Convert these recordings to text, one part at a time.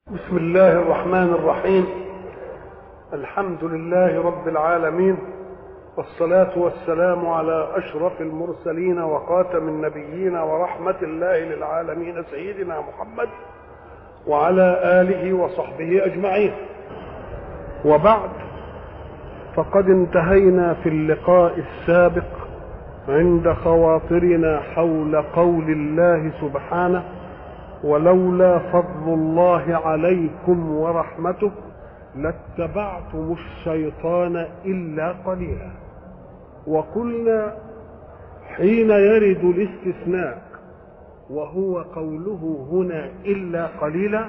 بسم الله الرحمن الرحيم الحمد لله رب العالمين والصلاة والسلام على أشرف المرسلين وخاتم النبيين ورحمة الله للعالمين سيدنا محمد وعلى آله وصحبه أجمعين وبعد فقد انتهينا في اللقاء السابق عند خواطرنا حول قول الله سبحانه ولولا فضل الله عليكم ورحمته لاتبعتم الشيطان الا قليلا وقلنا حين يرد الاستثناء وهو قوله هنا الا قليلا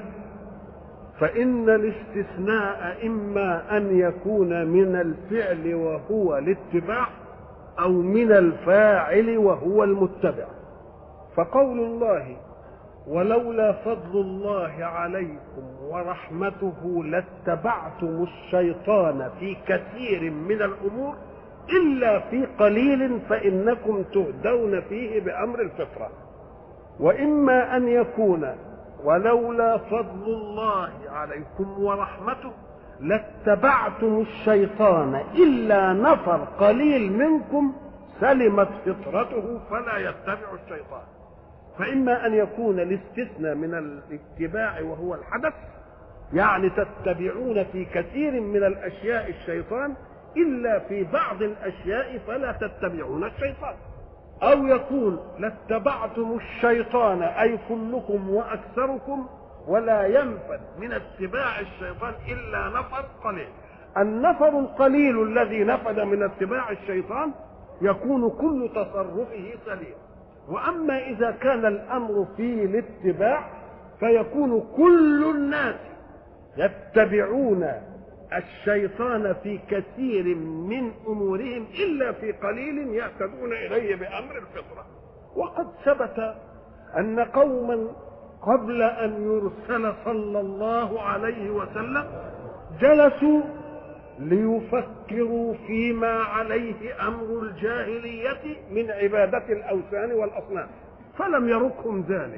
فان الاستثناء اما ان يكون من الفعل وهو الاتباع او من الفاعل وهو المتبع فقول الله ولولا فضل الله عليكم ورحمته لاتبعتم الشيطان في كثير من الامور الا في قليل فانكم تهدون فيه بامر الفطره واما ان يكون ولولا فضل الله عليكم ورحمته لاتبعتم الشيطان الا نفر قليل منكم سلمت فطرته فلا يتبع الشيطان فإما أن يكون الاستثناء من الاتباع وهو الحدث يعني تتبعون في كثير من الأشياء الشيطان إلا في بعض الأشياء فلا تتبعون الشيطان أو يكون لاتبعتم الشيطان أي كلكم وأكثركم ولا ينفد من اتباع الشيطان إلا نفر قليل النفر القليل الذي نفد من اتباع الشيطان يكون كل تصرفه سليم واما اذا كان الامر في الاتباع فيكون كل الناس يتبعون الشيطان في كثير من امورهم الا في قليل يهتدون اليه بامر الفطره وقد ثبت ان قوما قبل ان يرسل صلى الله عليه وسلم جلسوا ليفكروا فيما عليه امر الجاهليه من عباده الاوثان والاصنام فلم يركهم ذلك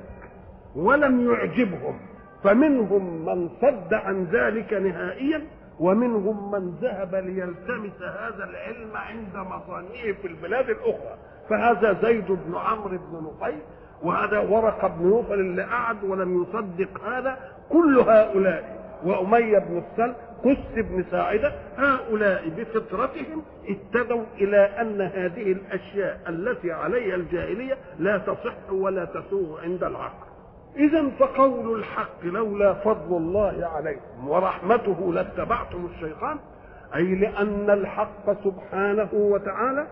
ولم يعجبهم فمنهم من صد عن ذلك نهائيا ومنهم من ذهب ليلتمس هذا العلم عند مصانعه في البلاد الاخرى فهذا زيد بن عمرو بن نفيل وهذا ورقه بن نوفل اللي قعد ولم يصدق هذا كل هؤلاء وأمية بن السلم قس بن ساعدة هؤلاء بفطرتهم اهتدوا إلى أن هذه الأشياء التي عليها الجاهلية لا تصح ولا تسوغ عند العقل إذا فقول الحق لولا فضل الله عليكم ورحمته لاتبعتم الشيطان أي لأن الحق سبحانه وتعالى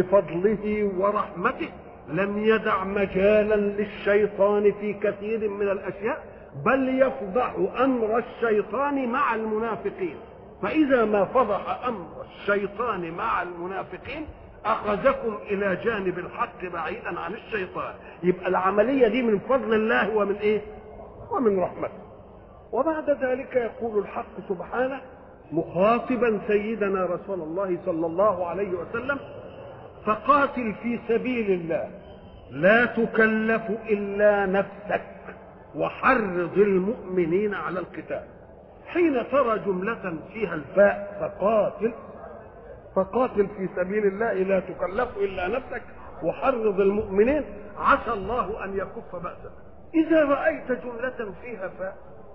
بفضله ورحمته لم يدع مجالا للشيطان في كثير من الأشياء بل يفضح امر الشيطان مع المنافقين فاذا ما فضح امر الشيطان مع المنافقين اخذكم الى جانب الحق بعيدا عن الشيطان يبقى العمليه دي من فضل الله ومن ايه ومن رحمته وبعد ذلك يقول الحق سبحانه مخاطبا سيدنا رسول الله صلى الله عليه وسلم فقاتل في سبيل الله لا تكلف الا نفسك وحرض المؤمنين على القتال حين ترى جملة فيها الفاء فقاتل فقاتل في سبيل الله لا تكلف إلا نفسك وحرض المؤمنين عسى الله أن يكف بأسك إذا رأيت جملة فيها فاء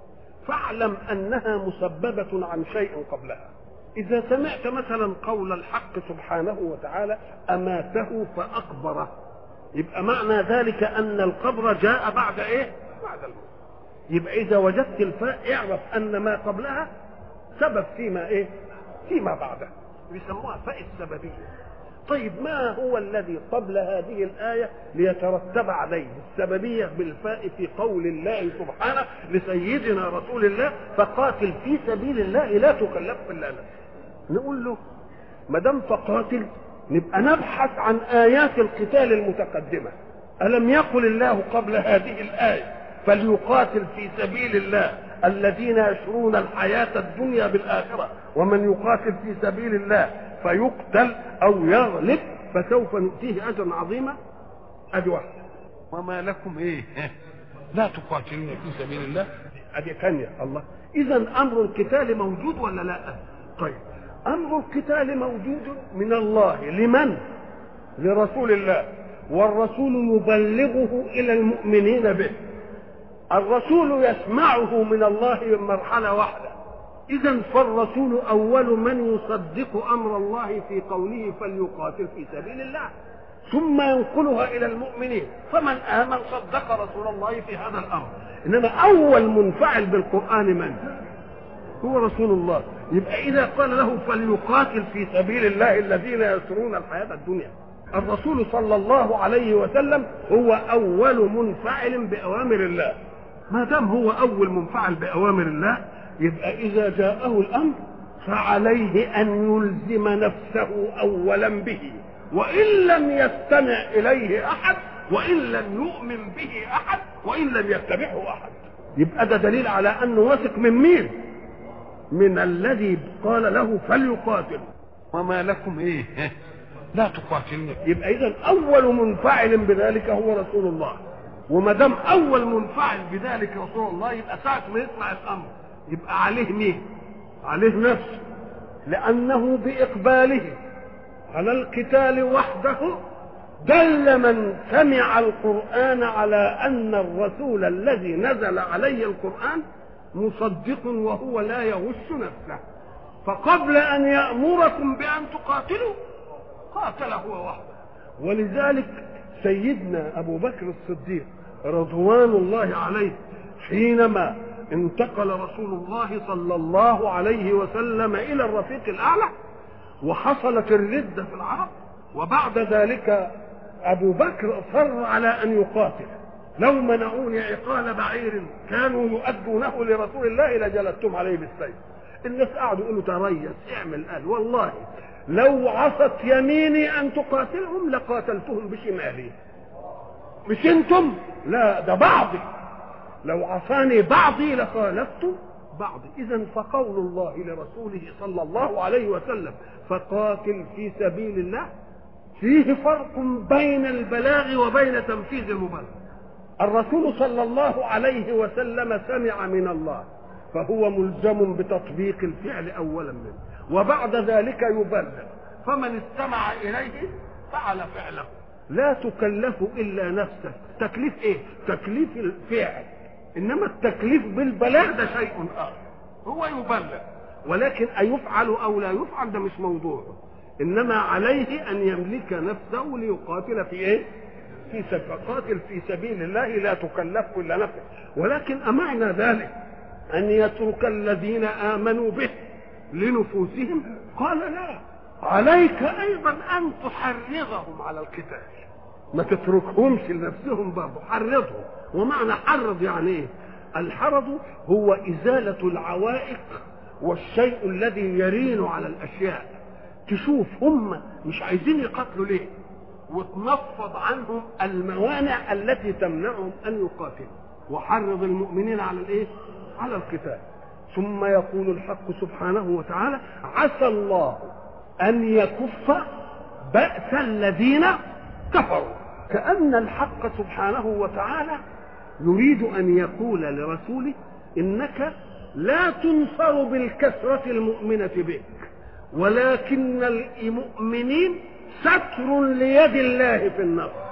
فاعلم أنها مسببة عن شيء قبلها إذا سمعت مثلا قول الحق سبحانه وتعالى أماته فأقبره يبقى معنى ذلك أن القبر جاء بعد إيه؟ بعد الموت يبقى اذا وجدت الفاء اعرف ان ما قبلها سبب فيما ايه فيما بعدها بيسموها فاء السببيه طيب ما هو الذي قبل هذه الآية ليترتب عليه السببية بالفاء في قول الله سبحانه لسيدنا رسول الله فقاتل في سبيل الله لا تكلف إلا نفسك نقول له ما دام فقاتل نبقى نبحث عن آيات القتال المتقدمة ألم يقل الله قبل هذه الآية فليقاتل في سبيل الله الذين يشرون الحياة الدنيا بالآخرة ومن يقاتل في سبيل الله فيقتل أو يغلب فسوف نؤتيه أجرا عظيما أدي واحدة وما لكم إيه لا تقاتلون في سبيل الله ادي ثانيه الله اذا امر القتال موجود ولا لا طيب امر القتال موجود من الله لمن لرسول الله والرسول يبلغه الى المؤمنين به الرسول يسمعه من الله من مرحله واحده اذا فالرسول اول من يصدق امر الله في قوله فليقاتل في سبيل الله ثم ينقلها الى المؤمنين فمن امن صدق رسول الله في هذا الامر انما اول منفعل بالقران من هو رسول الله يبقى اذا قال له فليقاتل في سبيل الله الذين يسرون الحياه الدنيا الرسول صلى الله عليه وسلم هو اول منفعل باوامر الله ما دام هو اول منفعل باوامر الله يبقى اذا جاءه الامر فعليه ان يلزم نفسه اولا به وان لم يستمع اليه احد وان لم يؤمن به احد وان لم يتبعه احد يبقى ده دليل على انه واثق من مين من الذي قال له فليقاتل وما لكم ايه لا تقاتلون يبقى اذا اول منفعل بذلك هو رسول الله وما دام اول منفعل بذلك رسول الله يبقى ساعه ما يسمع الامر يبقى عليه مين عليه نفسه لانه باقباله على القتال وحده دل من سمع القران على ان الرسول الذي نزل عليه القران مصدق وهو لا يغش نفسه فقبل ان يامركم بان تقاتلوا قاتل هو وحده ولذلك سيدنا ابو بكر الصديق رضوان الله عليه حينما انتقل رسول الله صلى الله عليه وسلم الى الرفيق الاعلى وحصلت الرده في العرب وبعد ذلك ابو بكر اصر على ان يقاتل لو منعوني عقال بعير كانوا يؤدونه لرسول الله لجلدتم عليه بالسيف الناس قعدوا يقولوا تريث اعمل قال والله لو عصت يميني ان تقاتلهم لقاتلتهم بشمالي مش انتم لا ده بعضي لو عصاني بعضي لخالفت بعضي اذا فقول الله لرسوله صلى الله عليه وسلم فقاتل في سبيل الله فيه فرق بين البلاغ وبين تنفيذ المبالغ الرسول صلى الله عليه وسلم سمع من الله فهو ملزم بتطبيق الفعل اولا منه وبعد ذلك يبلغ فمن استمع اليه فعل فعله لا تكلف الا نفسك تكليف ايه تكليف الفعل انما التكليف بالبلاغ ده شيء اخر هو يبلغ ولكن ايفعل او لا يفعل ده مش موضوع انما عليه ان يملك نفسه ليقاتل في ايه في سبيل قاتل في سبيل الله لا تكلف الا نفسك ولكن امعنى ذلك ان يترك الذين امنوا به لنفوسهم قال لا عليك ايضا ان تحرضهم على القتال ما تتركهمش لنفسهم برضه حرضهم ومعنى حرض يعني ايه الحرض هو ازاله العوائق والشيء الذي يرين على الاشياء تشوف هم مش عايزين يقاتلوا ليه وتنفض عنهم الموانع التي تمنعهم ان يقاتلوا وحرض المؤمنين على الايه على القتال ثم يقول الحق سبحانه وتعالى عسى الله ان يكف باس الذين كفروا كان الحق سبحانه وتعالى يريد ان يقول لرسوله انك لا تنصر بالكثره المؤمنه بك ولكن المؤمنين ستر ليد الله في النصر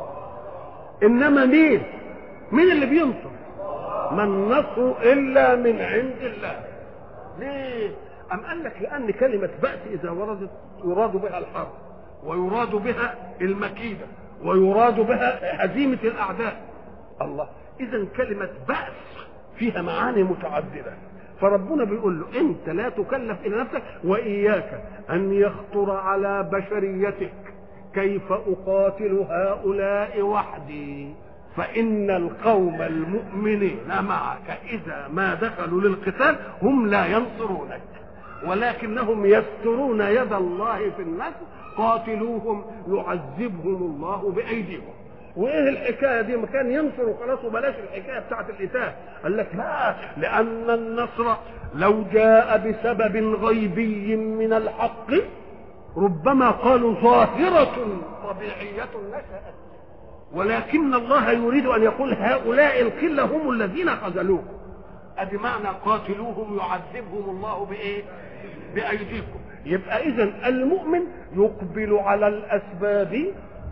انما مين مين اللي بينصر ما النصر الا من عند الله ليه ام قال لك لان كلمه بأس اذا وردت يراد بها الحرب ويراد بها المكيده ويراد بها هزيمه الاعداء الله اذا كلمه بأس فيها معاني متعدده فربنا بيقول له انت لا تكلف الى نفسك واياك ان يخطر على بشريتك كيف اقاتل هؤلاء وحدي فان القوم المؤمنين معك اذا ما دخلوا للقتال هم لا ينصرونك ولكنهم يسترون يد الله في الناس قاتلوهم يعذبهم الله بايديهم وايه الحكايه دي ما كان ينصر وخلاص وبلاش الحكايه بتاعت القتال قال لك لا لان النصر لو جاء بسبب غيبي من الحق ربما قالوا ظاهرة طبيعية نشأت ولكن الله يريد أن يقول هؤلاء القلة هم الذين خذلوه ادي معنى قاتلوهم يعذبهم الله بايه بايديكم يبقى اذا المؤمن يقبل على الاسباب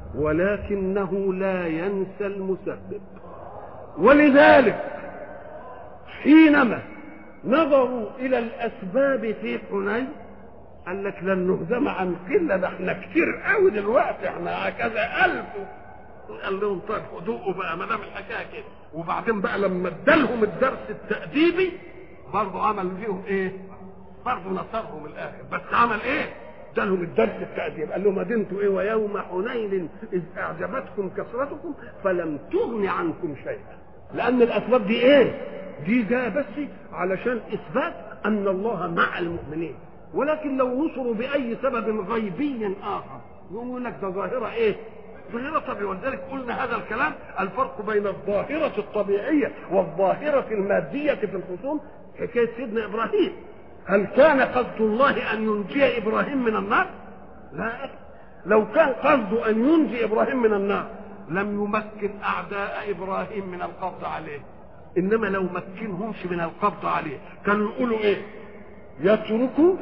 ولكنه لا ينسى المسبب ولذلك حينما نظروا الى الاسباب في حنين قال لك لن نهزم عن قله ده احنا كتير قوي دلوقتي احنا كذا الف قال لهم طيب خدوه بقى ما دام الحكايه كده وبعدين بقى لما ادالهم الدرس التأديبي برضه عمل فيهم ايه؟ برضه نصرهم الاخر بس عمل ايه؟ ادالهم الدرس التأديب قال لهم ادنتوا ايه ويوم حنين اذ اعجبتكم كثرتكم فلم تغن عنكم شيئا لان الاسباب دي ايه؟ دي جايه بس علشان اثبات ان الله مع المؤمنين ولكن لو نصروا باي سبب غيبي اخر يقول لك ده ظاهره ايه؟ ظاهرة طبيعية ولذلك قلنا هذا الكلام الفرق بين الظاهرة الطبيعية والظاهرة المادية في الخصوم حكاية سيدنا إبراهيم هل كان قصد الله أن ينجي إبراهيم من النار؟ لا لو كان قصده أن ينجي إبراهيم من النار لم يمكن أعداء إبراهيم من القبض عليه إنما لو مكنهمش من القبض عليه كانوا يقولوا إيه؟ يتركوا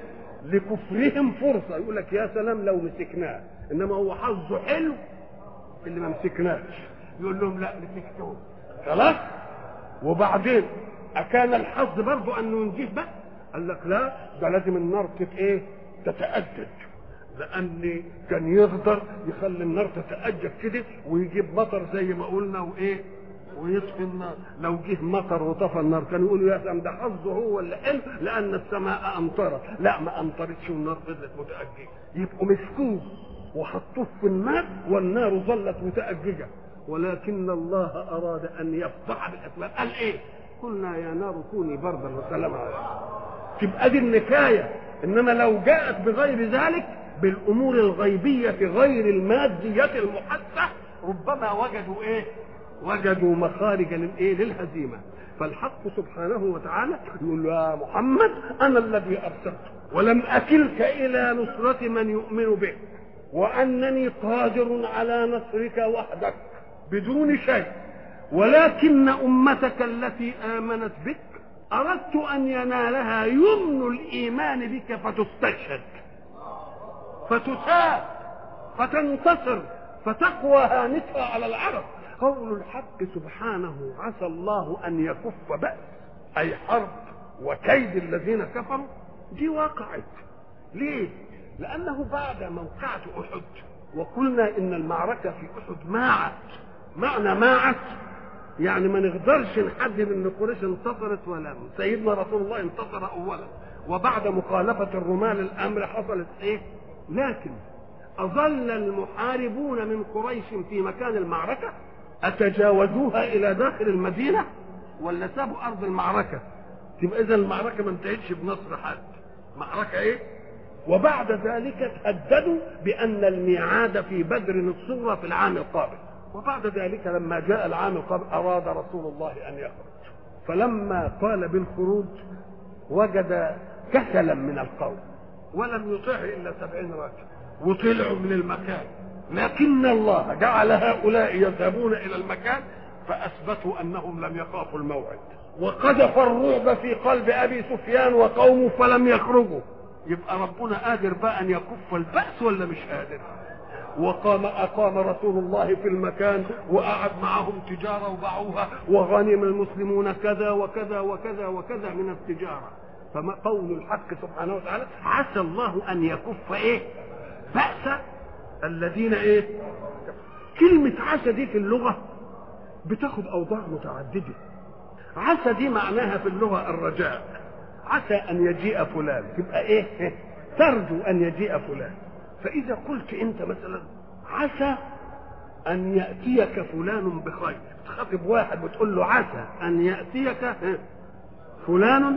لكفرهم فرصة يقول لك يا سلام لو مسكناه انما هو حظه حلو اللي ما مسكناش يقول لهم لا مسكتوه خلاص وبعدين اكان الحظ برضه انه ينجيه بقى قال لك لا ده لازم النار تت ايه تتأجج لان كان يقدر يخلي النار تتأجج كده ويجيب مطر زي ما قلنا وايه ويطفي النار لو جه مطر وطفى النار كانوا يقولوا يا سلام ده حظه هو اللي حلو لان السماء امطرت لا ما امطرتش والنار فضلت متأججة يبقوا مسكوه وحطوه في النار والنار ظلت متأججة ولكن الله أراد أن يفضح بالأسباب قال إيه؟ قلنا يا نار كوني بردا وسلاما تبقى دي النكاية إنما لو جاءت بغير ذلك بالأمور الغيبية غير المادية المحسة ربما وجدوا إيه؟ وجدوا مخارج للإيه؟ للهزيمة فالحق سبحانه وتعالى يقول له يا محمد أنا الذي أرسلته ولم أكلك إلى نصرة من يؤمن بك وانني قادر على نصرك وحدك بدون شيء ولكن امتك التي امنت بك اردت ان ينالها يمن الايمان بك فتستشهد فتساب فتنتصر فتقوى هانتها على العرب قول الحق سبحانه عسى الله ان يكف باس اي حرب وكيد الذين كفروا دي وقعت ليه لأنه بعد موقعة أحد وقلنا إن المعركة في أحد ماعت معنى ماعت يعني ما نقدرش نحدد ان قريش انتصرت ولا سيدنا رسول الله انتصر اولا وبعد مخالفة الرماة للامر حصلت ايه لكن اظل المحاربون من قريش في مكان المعركة اتجاوزوها الى داخل المدينة ولا سابوا ارض المعركة تبقى اذا المعركة ما انتهتش بنصر حد معركة ايه وبعد ذلك تهددوا بأن الميعاد في بدر الصغرى في العام القابل وبعد ذلك لما جاء العام القابل أراد رسول الله أن يخرج فلما قال بالخروج وجد كسلا من القوم ولم يطعه إلا سبعين راجل وطلعوا من المكان لكن الله جعل هؤلاء يذهبون إلى المكان فأثبتوا أنهم لم يخافوا الموعد وقذف الرعب في قلب أبي سفيان وقومه فلم يخرجوا يبقى ربنا قادر بقى ان يكف البأس ولا مش قادر وقام اقام رسول الله في المكان وقعد معهم تجاره وباعوها وغنم المسلمون كذا وكذا وكذا وكذا من التجاره فما قول الحق سبحانه وتعالى عسى الله ان يكف ايه بأس الذين ايه كلمة عسى دي في اللغة بتاخد أوضاع متعددة عسى دي معناها في اللغة الرجاء عسى ان يجيء فلان تبقى ايه ترجو ان يجيء فلان فاذا قلت انت مثلا عسى ان ياتيك فلان بخير تخاطب واحد وتقول له عسى ان ياتيك فلان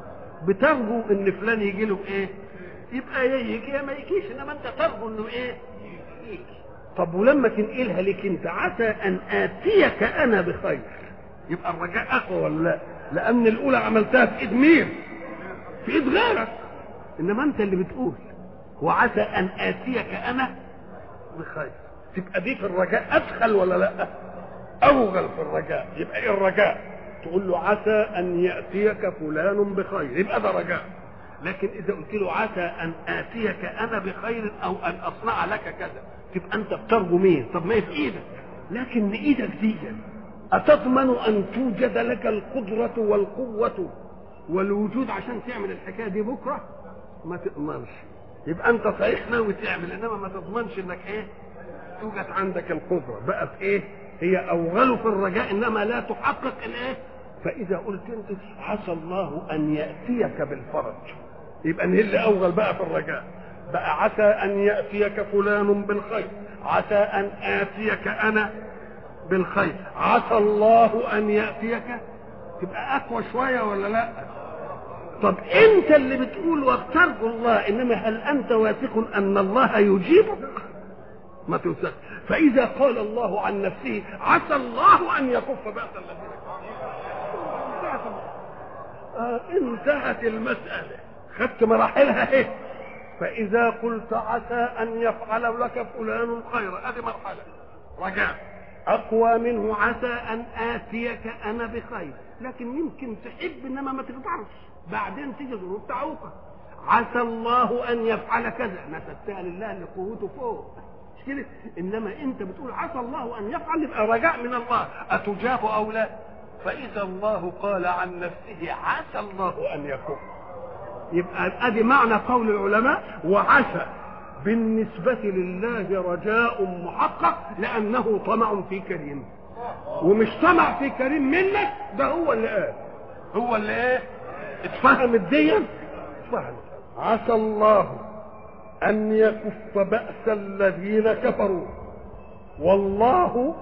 بترجو ان فلان يجي له ايه يبقى يا يجي يا ما يجيش انما انت ترجو انه ايه يجي طب ولما تنقلها لك انت عسى ان اتيك انا بخير يبقى الرجاء اقوى ولا لا لان الاولى عملتها في ايد مين في ايد غيرك انما انت اللي بتقول وعسى ان اتيك انا بخير تبقى دي في الرجاء ادخل ولا لا اوغل في الرجاء يبقى ايه الرجاء تقول له عسى ان ياتيك فلان بخير يبقى ده رجاء لكن اذا قلت له عسى ان اتيك انا بخير او ان اصنع لك كذا تبقى انت بترجو مين طب ما هي في ايدك لكن ايدك دي اتضمن ان توجد لك القدره والقوه والوجود عشان تعمل الحكايه دي بكره ما تضمنش يبقى انت صحيح ناوي تعمل انما ما تضمنش انك ايه توجد عندك القدره بقى في ايه هي اوغل في الرجاء انما لا تحقق الايه فاذا قلت انت عسى الله ان ياتيك بالفرج يبقى ان اللي اوغل بقى في الرجاء بقى عسى ان ياتيك فلان بالخير عسى ان اتيك انا بالخير عسى الله ان ياتيك تبقى اقوى شويه ولا لا طب انت اللي بتقول وابتغوا الله انما هل انت واثق ان الله يجيبك ما توثق فاذا قال الله عن نفسه عسى الله ان يكف باس الذين آه انتهت المساله خدت مراحلها ايه فاذا قلت عسى ان يفعل لك فلان خيرا هذه مرحله رجاء اقوى منه عسى ان اتيك انا بخير لكن يمكن تحب انما ما تقدرش بعدين تيجي ظروف تعوقك عسى الله ان يفعل كذا نسبتها لله اللي قوته فوق مش كده انما انت بتقول عسى الله ان يفعل يبقى رجاء من الله اتجاب او لا فاذا الله قال عن نفسه عسى الله ان يكون يبقى ادي معنى قول العلماء وعسى بالنسبة لله رجاء محقق لأنه طمع في كريم ومش طمع في كريم منك ده هو اللي قال هو اللي ايه اتفهمت دي اتفهمت عسى الله أن يكف بأس الذين كفروا والله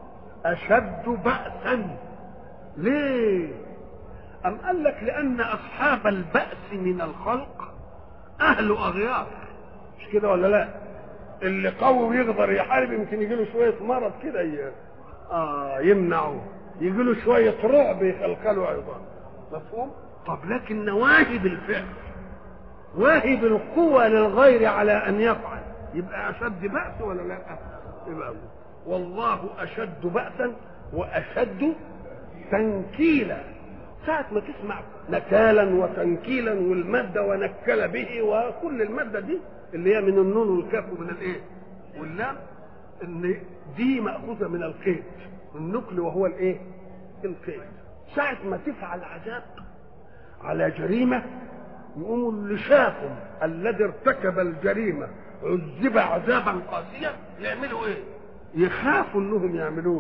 أشد بأسا ليه أم قال لك لأن أصحاب البأس من الخلق أهل أغيار مش كده ولا لا اللي قوي ويقدر يحارب يمكن يجي له شويه مرض كده ي... اه يمنعه يجي له شويه رعب يخلخله ايضا مفهوم طب لكن نواهب الفعل واهب القوة للغير على أن يفعل يبقى أشد بأس ولا لا؟ يبقى والله أشد بأسا وأشد تنكيلا ساعة ما تسمع نكالا وتنكيلا والمادة ونكل به وكل المادة دي اللي هي من النون والكاف ومن الايه واللام ان دي مأخوذة من القيد النكل وهو الايه القيد ساعة ما تفعل عذاب على جريمة يقوموا اللي شافوا الذي ارتكب الجريمة عذب عذابا قاسيا يعملوا ايه يخافوا انهم يعملوه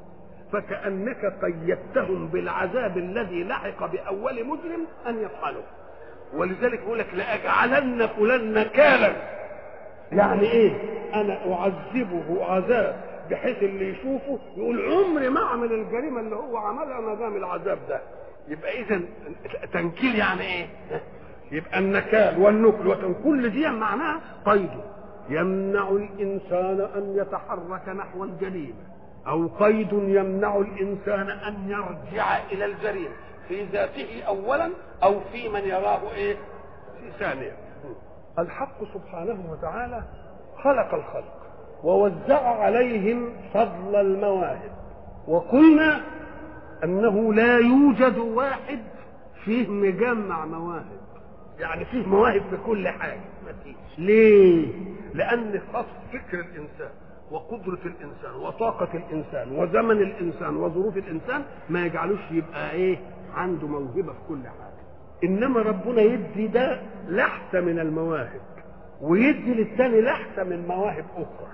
فكأنك قيدتهم بالعذاب الذي لحق بأول مجرم أن يفعلوا ولذلك يقول لك لأجعلن فلان نكالا يعني ايه انا اعذبه عذاب بحيث اللي يشوفه يقول عمري ما اعمل الجريمه اللي هو عملها ما دام العذاب ده يبقى اذا تنكيل يعني ايه يبقى النكال والنكل وتن كل دي معناها قيد يمنع الانسان ان يتحرك نحو الجريمه او قيد يمنع الانسان ان يرجع الى الجريمه في ذاته اولا او في من يراه ايه في ثانيا الحق سبحانه وتعالى خلق الخلق ووزع عليهم فضل المواهب وقلنا انه لا يوجد واحد فيه مجمع مواهب يعني فيه مواهب في كل حاجه ما فيش ليه لان خاص فكر الانسان وقدرة الإنسان وطاقة الإنسان وزمن الإنسان وظروف الإنسان ما يجعلوش يبقى إيه عنده موهبة في كل حاجة إنما ربنا يدي ده لحسة من المواهب ويدي للتاني لحسة من مواهب أخرى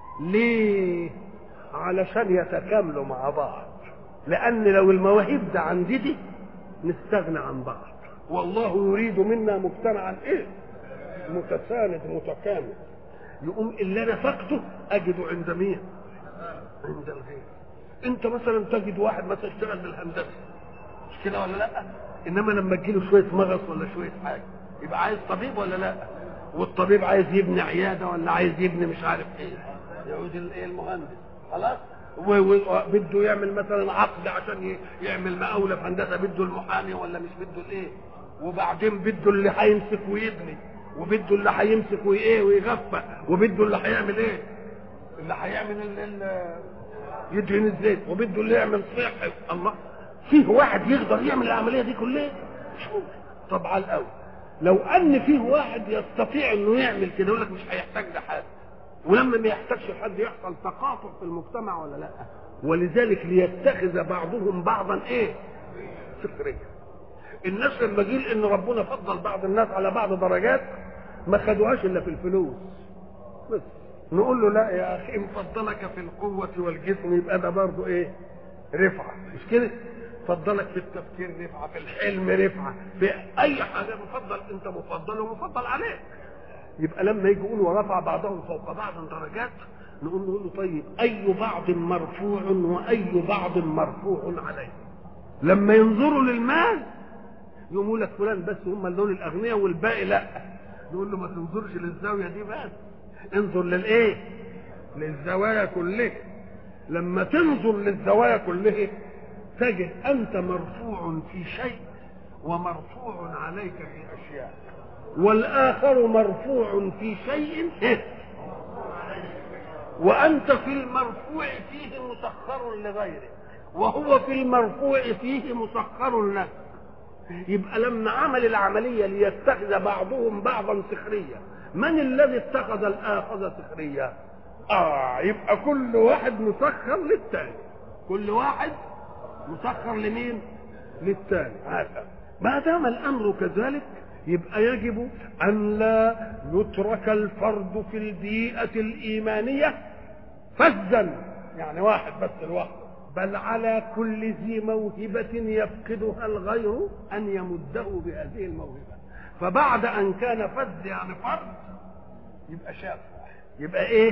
ليه علشان يتكاملوا مع بعض لأن لو المواهب ده عندي دي نستغنى عن بعض والله يريد منا مجتمعا إيه متساند متكامل يقوم اللي انا فقده اجده عند مين عند الغير انت مثلا تجد واحد مثلا اشتغل بالهندسه مش كده ولا لا انما لما تجيله شويه مغص ولا شويه حاجه يبقى عايز طبيب ولا لا والطبيب عايز يبني عياده ولا عايز يبني مش عارف ايه يعود الايه المهندس خلاص وبده يعمل مثلا عقد عشان يعمل مقاوله في هندسه بده المحامي ولا مش بده الايه وبعدين بده اللي هيمسك ويبني وبده اللي هيمسك وايه ويغفى وبده اللي هيعمل ايه اللي هيعمل ال- ال- يدهن الزيت وبده اللي يعمل صيح الله فيه واحد يقدر يعمل العمليه دي كلها مش ممكن طب على الاول لو ان فيه واحد يستطيع انه يعمل كده يقول لك مش هيحتاج لحد ولما ما يحتاجش لحد يحصل تقاطع في المجتمع ولا لا ولذلك ليتخذ بعضهم بعضا ايه سخريه الناس لما قيل ان ربنا فضل بعض الناس على بعض درجات ما خدوهاش الا في الفلوس بس نقول له لا يا اخي ان فضلك في القوه والجسم يبقى ده برضه ايه رفعه مش كده فضلك في التفكير رفعه في الحلم رفعه في اي حاجه مفضل انت مفضل ومفضل عليك يبقى لما يجي يقول ورفع بعضهم فوق بعض درجات نقول نقول له طيب اي بعض مرفوع واي بعض مرفوع عليه لما ينظروا للمال يقول لك فلان بس هم اللون الاغنياء والباقي لا نقول له ما تنظرش للزاويه دي بس انظر للايه للزوايا كلها لما تنظر للزوايا كلها تجد انت مرفوع في شيء ومرفوع عليك في اشياء والاخر مرفوع في شيء وانت في المرفوع فيه مسخر لغيرك وهو في المرفوع فيه مسخر لك يبقى لما عمل العمليه ليتخذ بعضهم بعضا سخريا من الذي اتخذ الاخذ سخريا اه يبقى كل واحد مسخر للتاني كل واحد مسخر لمين للتاني هذا ما دام الامر كذلك يبقى يجب ان لا يترك الفرد في البيئه الايمانيه فزا يعني واحد بس لوحده بل على كل ذي موهبة يفقدها الغير أن يمده بهذه الموهبة فبعد أن كان فز يعني فرد يبقى شافع يبقى إيه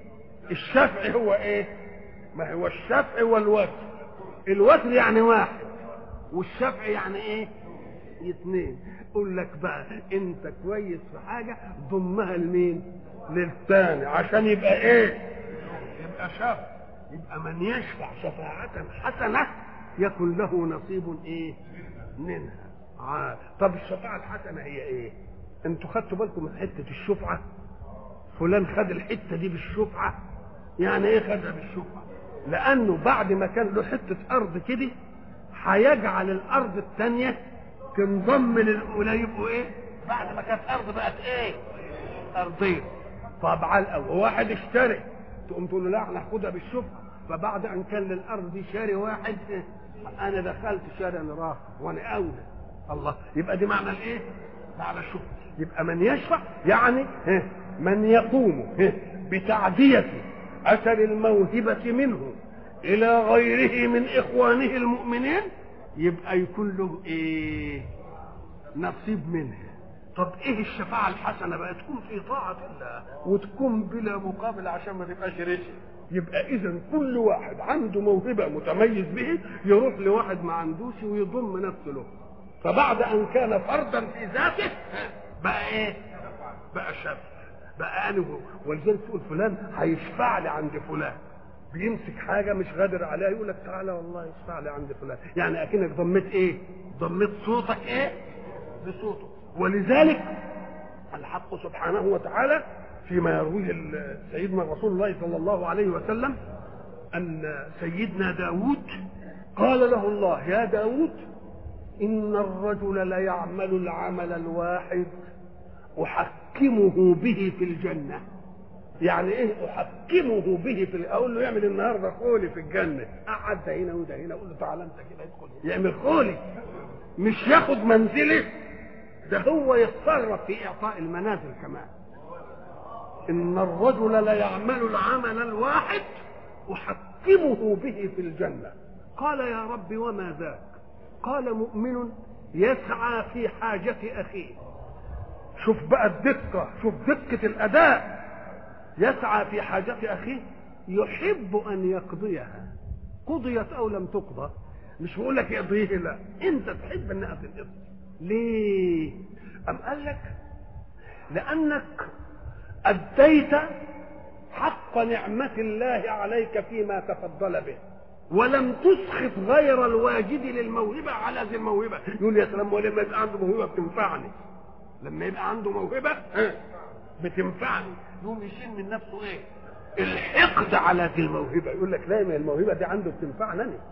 الشفع هو إيه ما هو الشفع والوتر الوتر يعني واحد والشفع يعني إيه اثنين يقول لك بقى انت كويس في حاجه ضمها لمين للثاني عشان يبقى ايه يبقى شفع يبقى من يشفع شفاعة حسنة يكن له نصيب ايه منها آه. طب الشفاعة الحسنة هي ايه انتوا خدتوا بالكم من حتة الشفعة فلان خد الحتة دي بالشفعة يعني ايه خدها بالشفعة لانه بعد ما كان له حتة ارض كده هيجعل الارض الثانية تنضم للاولى يبقوا ايه بعد ما كانت ارض بقت ايه ارضين طب الاول واحد اشتري تقوم تقول له لا هناخدها بالشفعة فبعد ان كان للارض دي شاري واحد انا دخلت شاري انا راح وانا اولى الله يبقى دي معنى الايه معنى الشفعة يبقى من يشفع يعني من يقوم بتعدية اثر الموهبة منه الى غيره من اخوانه المؤمنين يبقى يكون له ايه نصيب منها طب ايه الشفاعة الحسنة بقى تكون في طاعة الله وتكون بلا مقابل عشان ما تبقاش رشي يبقى اذا كل واحد عنده موهبة متميز به يروح لواحد ما عندوش ويضم نفسه له فبعد ان كان فردا في ذاته بقى ايه بقى شاب بقى انا ولذلك تقول فلان هيشفع لي عند فلان بيمسك حاجه مش قادر عليها يقول لك تعالى والله اشفع لي عند فلان يعني اكنك ضميت ايه ضميت صوتك ايه بصوته ولذلك الحق سبحانه وتعالى فيما يرويه سيدنا رسول الله صلى الله عليه وسلم أن سيدنا داود قال له الله يا داود إن الرجل ليعمل العمل الواحد أحكمه به في الجنة يعني ايه احكمه به في اقول له يعمل النهارده خولي في الجنه قعد ده هنا وده هنا اقول له تعالى انت كده ادخل يعمل خولي مش ياخد منزله ده هو يتصرف في اعطاء المنازل كمان ان الرجل ليعمل العمل الواحد احكمه به في الجنه قال يا رب وما ذاك قال مؤمن يسعى في حاجه اخيه شوف بقى الدقه شوف دقه الاداء يسعى في حاجة أخيه يحب أن يقضيها قضيت أو لم تقضى مش بقول لك يقضيه لا أنت تحب أنها تنقضي ليه؟ أم قال لك لأنك أديت حق نعمة الله عليك فيما تفضل به ولم تسخط غير الواجد للموهبة على ذي الموهبة يقول يا سلام ولما يبقى عنده موهبة بتنفعني لما يبقى عنده موهبة بتنفعني يقوم يشيل من نفسه ايه الحقد على ذي الموهبه يقول لك لا ما الموهبه دي عنده بتنفعني انا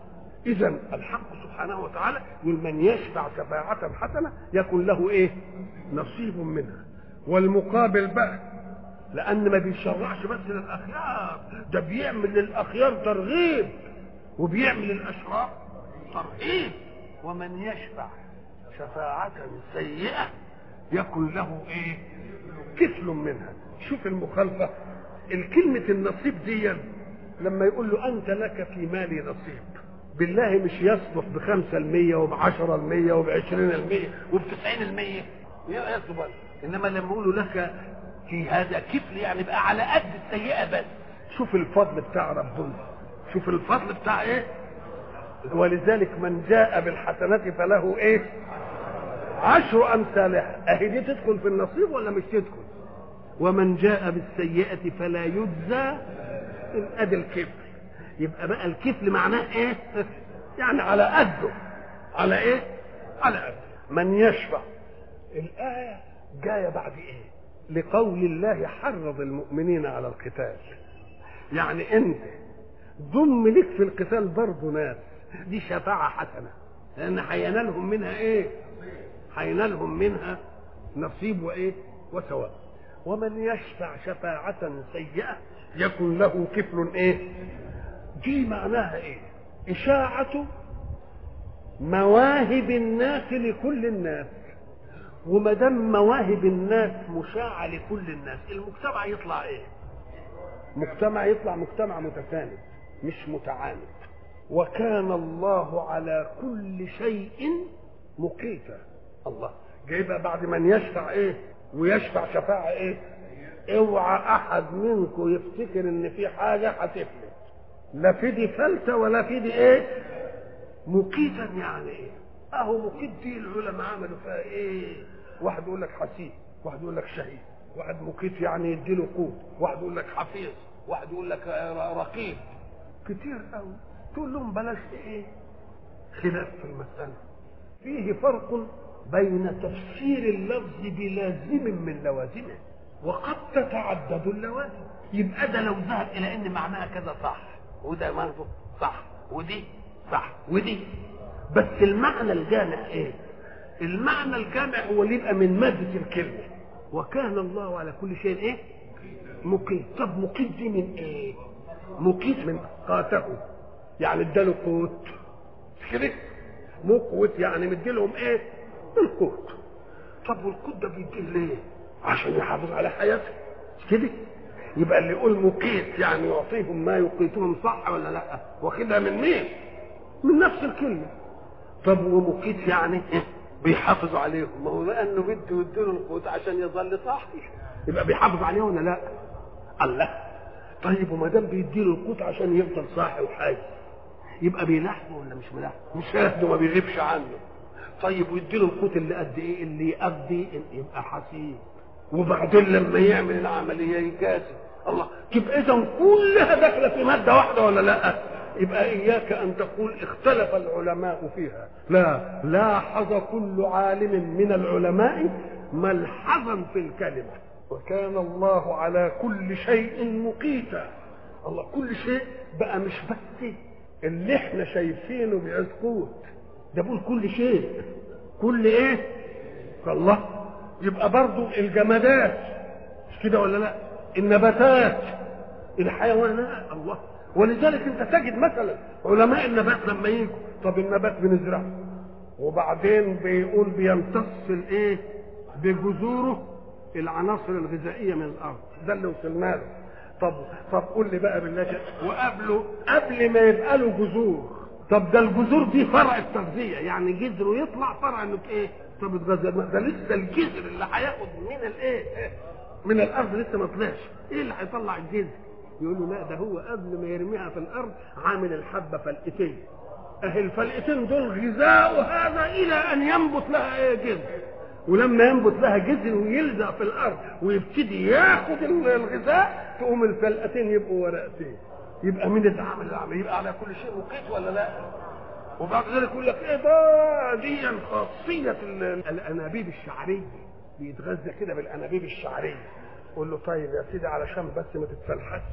اذا الحق سبحانه وتعالى يقول من يشفع شفاعة حسنة يكن له ايه نصيب منها والمقابل بقى لان ما بيشرعش بس للاخيار ده بيعمل للاخيار ترغيب وبيعمل للاشرار ترهيب ومن يشفع شفاعة سيئة يكن له ايه كفل منها شوف المخالفة الكلمة النصيب دي لما يقول له أنت لك في مالي نصيب بالله مش يصلح بخمسة المية وبعشرة المية وبعشرين المية وبتسعين المية يصلح إنما لما يقولوا لك في هذا كفل يعني بقى على قد السيئة بس شوف الفضل بتاع ربنا شوف الفضل بتاع ايه ولذلك من جاء بالحسنات فله ايه عشر امثالها اهي دي تدخل في النصيب ولا مش تدخل ومن جاء بالسيئة فلا يجزى ادي الكفل يبقى بقى الكفل معناه ايه يعني على قده على ايه على قده من يشفع الآية جاية بعد ايه لقول الله حرض المؤمنين على القتال يعني انت ضم لك في القتال برضه ناس دي شفاعة حسنة لأن هينالهم منها إيه؟ هينالهم منها نصيب وإيه؟ وثواب ومن يشفع شفاعة سيئة يكن له كفل إيه؟ دي معناها إيه؟ إشاعة مواهب الناس لكل الناس وما دام مواهب الناس مشاعة لكل الناس المجتمع يطلع إيه؟ مجتمع يطلع مجتمع متساند مش متعاند وكان الله على كل شيء مقيتا الله جايبها بعد من يشفع ايه ويشفع شفاعة ايه اوعى احد منكم يفتكر ان في حاجة هتفلت لا في دي فلتة ولا في دي ايه مقيتا يعني ايه اهو مقيت دي العلماء عملوا فيها ايه واحد يقول لك حسيب واحد يقول لك شهيد واحد مقيت يعني يديله قوت واحد يقول لك حفيظ واحد يقول لك رقيب كتير قوي تقول لهم بلاش ايه خلاف في المسألة فيه فرق بين تفسير اللفظ بلازم من لوازمه وقد تتعدد اللوازم يبقى ده لو ذهب الى ان معناها كذا صح وده برضه صح ودي صح ودي بس المعنى الجامع ايه المعنى الجامع هو اللي يبقى من مادة الكلمة وكان الله على كل شيء ايه مقيت طب مقيت دي من ايه مقيت من قاته يعني اداله قوت كده مقوت يعني مديلهم ايه القوت طب والقوت ده بيديه ليه عشان يحافظ على حياته كده يبقى اللي يقول مقيت يعني يعطيهم ما يقيتهم صح ولا لا واخدها من مين من نفس الكلمه طب ومقيت يعني إيه؟ بيحافظ عليهم ما هو بقى انه بده يديله القوت عشان يظل صاحي يبقى بيحافظ عليه ولا لا الله طيب وما دام بيديله القوت عشان يفضل صاحي وحي يبقى بيلاحظه ولا مش بيلاحظه مش لاحظه ما بيغيبش عنه طيب ويديله القوت اللي قد ايه اللي يقضي يبقى حسيب وبعدين لما يعمل العمليه يجازي الله تبقى اذا كلها داخله في ماده واحده ولا لا يبقى اياك ان تقول اختلف العلماء فيها لا لاحظ كل عالم من العلماء ملحظا في الكلمه وكان الله على كل شيء مقيتا الله كل شيء بقى مش بس اللي احنا شايفينه بعيد قوت ده بقول كل شيء كل ايه الله يبقى برضو الجمادات مش كده ولا لا النباتات الحيوانات الله ولذلك انت تجد مثلا علماء النبات لما يجوا طب النبات بنزرعه وبعدين بيقول بيمتص الايه بجذوره العناصر الغذائيه من الارض ده اللي وصلنا له طب طب قول لي بقى بالله وقبله قبل ما يبقى له جذور طب ده الجذور دي فرع التغذيه يعني جذره يطلع فرع انه ايه طب الغذاء ده لسه الجذر اللي هياخد من الايه من الارض لسه ما طلعش ايه اللي هيطلع الجذر يقولوا لا ده هو قبل ما يرميها في الارض عامل الحبه فلقتين اهي الفلقتين دول غذاء هذا الى ان ينبت لها ايه جذر ولما ينبت لها جذر ويلزق في الارض ويبتدي ياخد الغذاء تقوم الفلقتين يبقوا ورقتين يبقى مين اللي عمل العمل يبقى على كل شيء مقيت ولا لا وبعد ذلك يقول لك ايه ده دي خاصيه الانابيب الشعريه بيتغذى كده بالانابيب الشعريه قول له طيب يا سيدي علشان بس ما تتفلحش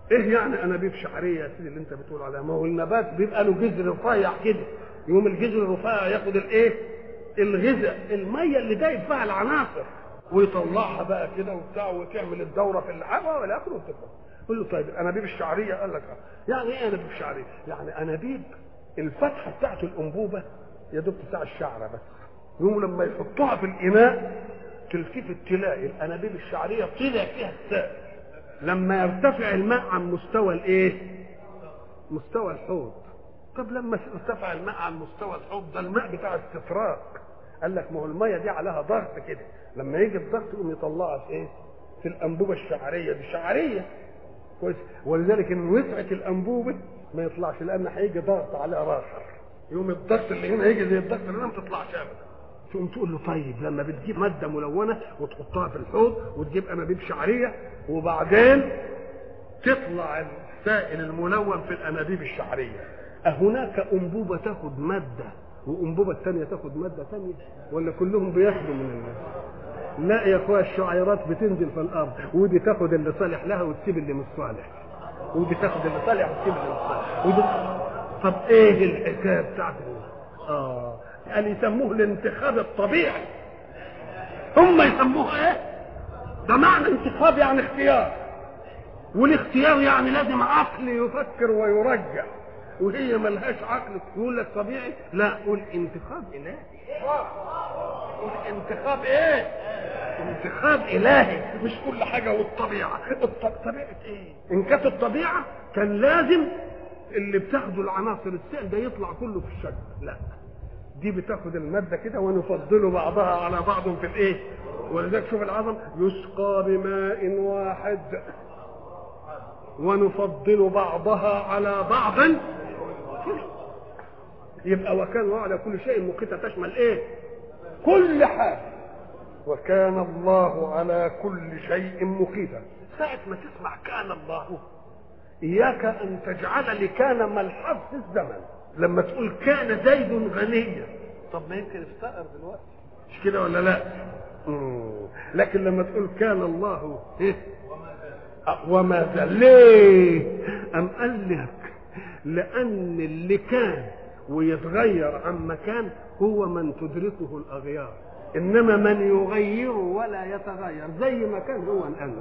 ايه يعني انابيب شعريه يا سيدي اللي انت بتقول عليها ما هو النبات بيبقى له جذر رفيع كده يقوم الجذر الرفيع ياخد الايه الغذاء الميه اللي دايب فيها العناصر ويطلعها بقى كده وبتاع وتعمل الدوره في الهواء والى اخره وتفضل قول له طيب الانابيب الشعريه قال لك آه. يعني ايه انابيب شعريه؟ يعني انابيب الفتحه بتاعت الانبوبه يا دوب بتاع الشعره بس يقوم لما يحطوها في الاناء تلتفت تلاقي الانابيب الشعريه طلع فيها السائل لما يرتفع الماء عن مستوى الايه؟ مستوى الحوض طب لما ارتفع الماء عن مستوى الحوض ده الماء بتاع استفراغ قال لك ما هو الميه دي عليها ضغط كده لما يجي الضغط يقوم يطلعها في ايه؟ في الانبوبه الشعريه دي شعريه كويس ولذلك ان وسعت الانبوبه ما يطلعش لان هيجي ضغط عليها راخر يوم الضغط اللي هنا يجي زي الضغط اللي هنا ما تطلعش ابدا تقوم تقول له طيب لما بتجيب ماده ملونه وتحطها في الحوض وتجيب انابيب شعريه وبعدين تطلع السائل الملون في الانابيب الشعريه أهناك أنبوبة تاخد مادة وأنبوبة الثانية تاخد مادة ثانية ولا كلهم بياخدوا من الناس لا يا اخويا الشعيرات بتنزل في الارض ودي تاخد اللي صالح لها وتسيب اللي مش صالح ودي تاخد اللي صالح وتسيب اللي مش صالح ودي طب ايه الحكايه بتاعت اه يعني يسموه الانتخاب الطبيعي هم يسموه ايه ده معنى انتخاب يعني اختيار والاختيار يعني لازم عقل يفكر ويرجع وهي ملهاش عقل تقول لك طبيعي لا قول انتخاب الهي قول انتخاب ايه انتخاب الهي مش كل حاجه والطبيعه الط- طبيعه ايه ان كانت الطبيعه كان لازم اللي بتاخده العناصر السائل ده يطلع كله في الشجر لا دي بتاخد الماده كده ونفضل بعضها على بعض في الايه ولذلك شوف العظم يسقى بماء واحد ونفضل بعضها على بعض يبقى وكان الله على كل شيء مقيتا تشمل ايه كل حاجه وكان الله على كل شيء مقيتا ساعة ما تسمع كان الله إياك أن تجعل لكان ملحظ في الزمن لما تقول كان زيد غنيا طب ما يمكن افتقر دلوقتي مش كده ولا لا مم. لكن لما تقول كان الله إيه؟ وما زال ليه أم قال لك لأن اللي كان ويتغير عن مكان هو من تدركه الأغيار إنما من يغير ولا يتغير زي ما كان هو الآن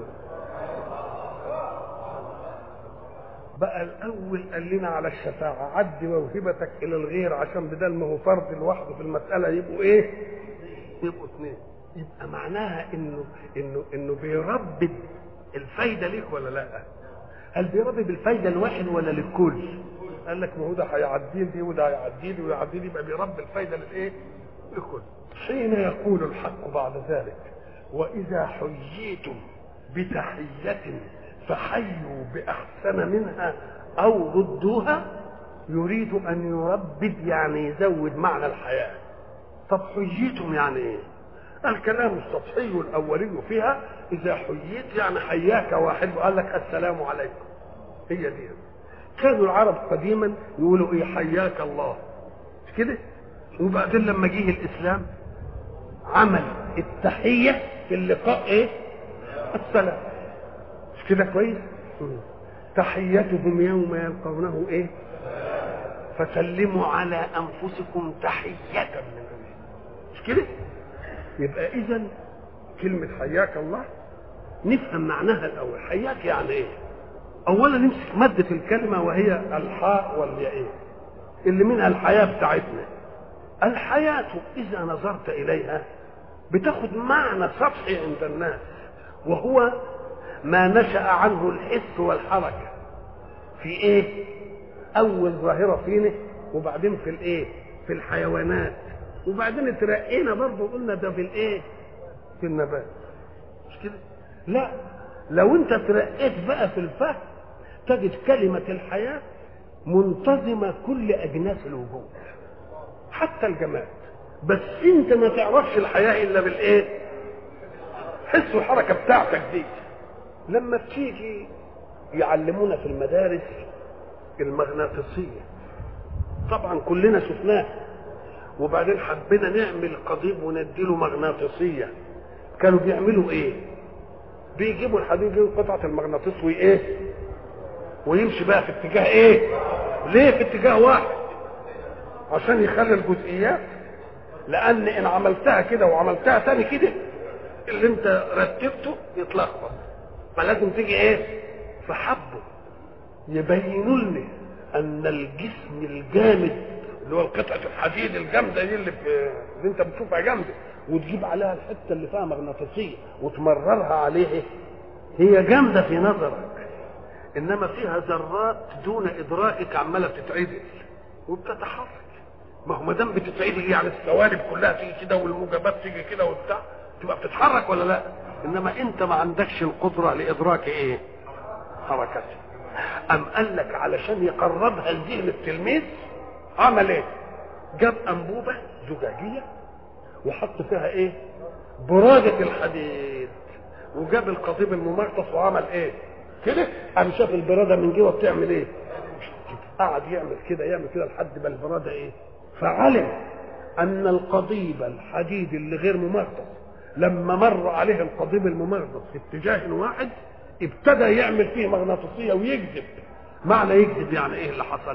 بقى الأول قال لنا على الشفاعة عد موهبتك إلى الغير عشان بدل ما هو فرد لوحده في المسألة يبقوا إيه؟ يبقوا اثنين يبقى معناها إنه إنه إنه بيربي الفايدة ليك ولا لا؟ هل بيربي بالفايدة الواحد ولا للكل؟ قال لك ما هو ده هيعدي دي وده هيعدي دي ويعدي دي يبقى بيربي الفايدة للإيه؟ للكل. حين يقول الحق بعد ذلك وإذا حييتم بتحية فحيوا بأحسن منها أو ردوها يريد أن يربد يعني يزود معنى الحياة طب حييتم يعني إيه؟ الكلام السطحي الأولي فيها إذا حييت يعني حياك واحد وقال لك السلام عليكم هي دي كانوا العرب قديما يقولوا إيه حياك الله مش كده وبعدين لما جه الإسلام عمل التحية في اللقاء إيه السلام مش كده كويس تحيتهم يوم يلقونه ايه فسلموا على انفسكم تحيه من الله مش كده يبقى اذا كلمه حياك الله نفهم معناها الاول حياك يعني ايه اولا نمسك ماده الكلمه وهي الحاء والياء اللي منها الحياه بتاعتنا الحياه اذا نظرت اليها بتاخد معنى سطحي عند الناس وهو ما نشأ عنه الحس والحركة في ايه اول ظاهرة فينا وبعدين في الايه في الحيوانات وبعدين اترقينا برضه قلنا ده في الايه في النبات مش كده لا لو انت ترقيت بقى في الفهم تجد كلمة الحياة منتظمة كل أجناس الوجود حتى الجماد بس انت ما تعرفش الحياة إلا بالإيه حس الحركة بتاعتك دي لما بتيجي يعلمونا في المدارس المغناطيسية طبعا كلنا شفناه وبعدين حبينا نعمل قضيب ونديله مغناطيسية كانوا بيعملوا ايه بيجيبوا الحديد يجيبوا قطعة المغناطيس وايه ويمشي بقى في اتجاه ايه ليه في اتجاه واحد عشان يخلي الجزئيات لان ان عملتها كده وعملتها تاني كده اللي انت رتبته يتلخبط فلازم تيجي ايه في حبه يبينوا لنا ان الجسم الجامد اللي هو قطعه الحديد الجامده دي اللي, في اللي انت بتشوفها جامده وتجيب عليها الحته اللي فيها مغناطيسيه وتمررها عليه هي جامده في نظرك انما فيها ذرات دون ادراكك عماله بتتعدل وبتتحرك ما هو ما دام بتتعدل يعني السوالب كلها تيجي كده والموجبات تيجي كده وبتاع تبقى بتتحرك ولا لا انما انت ما عندكش القدره لادراك ايه حركتها ام قال لك علشان يقربها لذهن التلميذ عمل ايه جاب انبوبه زجاجيه وحط فيها ايه برادة الحديد وجاب القضيب الممغطس وعمل ايه كده قام شاف البراده من جوه بتعمل ايه قعد يعمل كده يعمل كده لحد ما البراده ايه فعلم ان القضيب الحديد اللي غير ممغطس لما مر عليه القضيب الممغطس في اتجاه واحد ابتدى يعمل فيه مغناطيسيه ويجذب معنى يجذب يعني ايه اللي حصل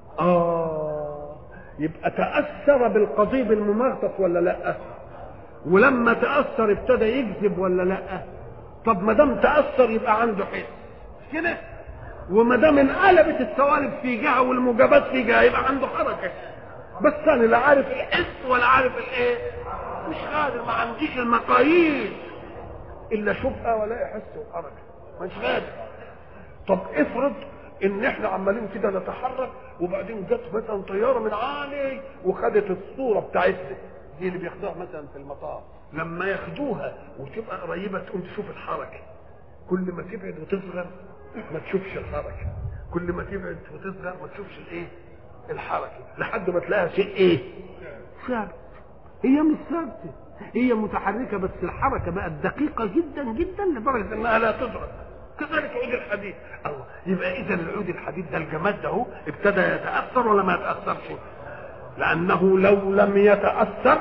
اه يبقى تاثر بالقضيب الممغطس ولا لا ولما تاثر ابتدى يجذب ولا لا طب ما دام تاثر يبقى عنده حس كده وما دام انقلبت السوالب في جهه والموجبات في جهه يبقى عنده حركه بس انا لا عارف الحس ولا عارف الايه مش قادر ما عنديش المقاييس الا اشوفها ولا احس وحركه مش قادر طب افرض ان احنا عمالين كده نتحرك وبعدين جت مثلا طياره من عالي وخدت الصوره بتاعتنا دي اللي بياخدوها مثلا في المطار لما ياخدوها وتبقى قريبه تقوم تشوف الحركه كل ما تبعد وتصغر ما تشوفش الحركه كل ما تبعد وتصغر ما تشوفش الايه الحركه لحد ما تلاقيها شيء ايه ثابت هي مش ثابته هي متحركه بس الحركه بقت دقيقه جدا جدا لدرجه انها لا تدرك كذلك عود الحديد الله يبقى اذا العود الحديد ده الجماد ده هو ابتدى يتاثر ولا ما يتاثرش لانه لو لم يتاثر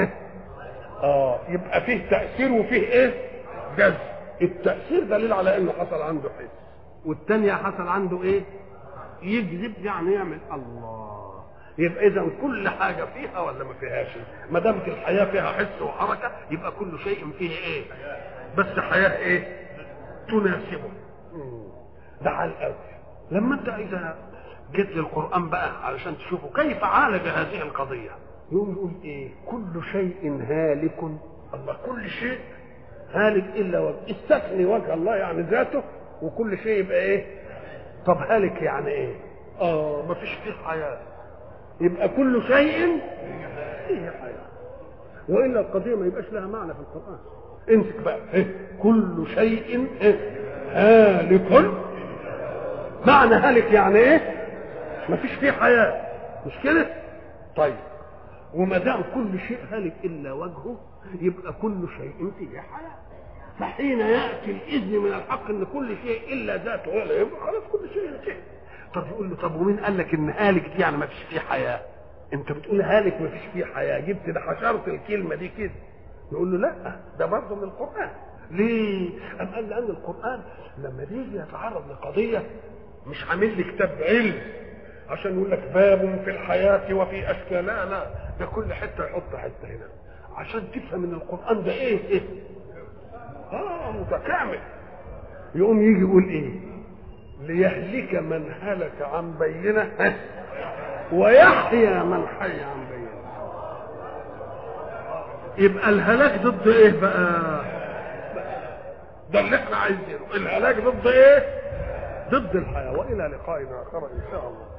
اه يبقى فيه تاثير وفيه ايه جذب التاثير دليل على انه حصل عنده حس والثانيه حصل عنده ايه يجذب يعني يعمل الله يبقى اذا كل حاجه فيها ولا ما فيهاش ما دامت الحياه فيها حس وحركه يبقى كل شيء فيه ايه بس حياه ايه تناسبه ده على الاول لما انت اذا جيت للقران بقى علشان تشوفوا كيف عالج هذه القضيه يقوم يقول ايه كل شيء هالك الله كل شيء هالك الا وجه استثني وجه الله يعني ذاته وكل شيء يبقى ايه طب هالك يعني ايه اه ما فيش فيه حياه يبقى كل شيء فيه حياه والا القضيه ما يبقاش لها معنى في القران امسك بقى إيه؟ كل شيء إيه؟ هالك معنى هالك يعني ايه ما فيش فيه حياه مش كده طيب وما دام كل شيء هالك الا وجهه يبقى كل شيء فيه حياه فحين ياتي الاذن من الحق ان كل شيء الا ذاته هو يبقى خلاص كل شيء شيء طب يقول له طب ومين قال لك ان هالك دي يعني ما فيش فيه حياه انت بتقول هالك ما فيش فيه حياه جبت ده حشرت الكلمه دي كده يقول له لا ده برضه من القران ليه؟ أم قال لأن القرآن لما بيجي يتعرض لقضية مش عامل لي كتاب علم عشان يقول لك باب في الحياة وفي أشكال لا لا ده كل حتة يحط حتة هنا عشان تفهم ان القرآن ده ايه ايه اه متكامل يقوم يجي يقول ايه ليهلك من هلك عن بينه ويحيى من حي عن بينه يبقى الهلاك ضد ايه بقى ده اللي احنا عايزينه الهلاك ضد ايه ضد الحياه والى لقائنا اخر ان شاء الله